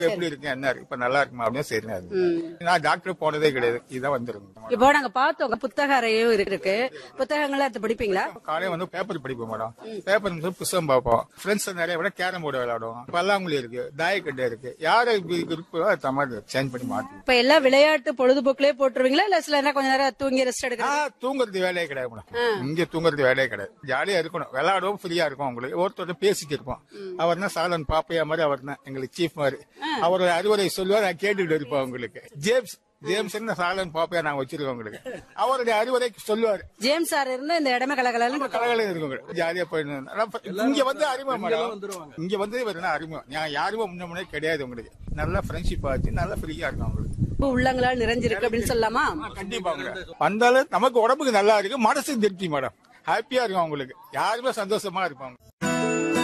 எப்படி இருக்கு என்ன இருக்கு இப்ப நல்லா இருக்குமா அப்படின்னு சரி நான் டாக்டர் போனதே கிடையாது இதான் வந்துருங்க இப்போ நாங்க பார்த்தோம் புத்தக அறையும் இருக்கு புத்தகங்களை எடுத்து படிப்பீங்களா காலையில வந்து பேப்பர் படிப்போம் மேடம் பேப்பர் வந்து புத்தகம் பார்ப்போம் ஃப்ரெண்ட்ஸ் நிறைய விட கேரம் போர்டு விளையாடுவோம் பல்லாங்குழி இருக்கு தாயக்கட்டை இருக்கு யாரு இருக்கோ அது மாதிரி சேஞ்ச் பண்ணி மாத்தி இப்ப எல்லாம் விளையாட்டு பொழுதுபோக்குலயே போட்டுருவீங்களா இல்ல சில நேரம் கொஞ்ச நேரம் தூங்கி ரெஸ்ட் எடுக்க ஆ, தூங்குறது வேலையே கிடையாது மேடம் இங்க தூங்குறது வேலையே கிடையாது ஜாலியா இருக்கணும் விளையாடவும் ஃப்ரீயா இருக்கும் உங்களுக்கு ஒருத்தர் பேசிட்டு இருப்போம் அவர் தான் சாலன் பாப்பையா மாதிரி அவர் தான் எங்களுக்கு சீஃப் மாதிரி அவர் அறிவுரை சொல்லுவார் நான் கேட்டுக்கிட்டு இருப்போம் உங்களுக்கு ஜேம்ஸ் ஜேம்ஸ் சாலன் பாப்பையா நாங்க வச்சிருக்கோம் உங்களுக்கு அவருடைய அறிவுரை சொல்லுவாரு ஜேம்ஸ் சார் இருந்தா இந்த இடமே கலகலன்னு கலகலை இருக்கும் ஜாலியா போயிட்டு ஆனா, இங்க வந்து அறிமுகம் மேடம் இங்க வந்து வெறும் அறிமுகம் நான் யாருமே முன்ன முன்னே கிடையாது உங்களுக்கு நல்ல ஃப்ரெண்ட்ஷிப் ஆச்சு நல்லா ஃப்ரீயா இருக்கும் உங்களுக்கு உள்ளங்களால் நிறைஞ்சிருக்கு அப்படின்னு சொல்லலாமா கண்டிப்பா வந்தாலும் நமக்கு உடம்புக்கு நல்லா இருக்கு மனசு திருப்தி மேடம் ஹாப்பியா இருக்கும் அவங்களுக்கு யாருமே சந்தோஷமா இருப்பாங்க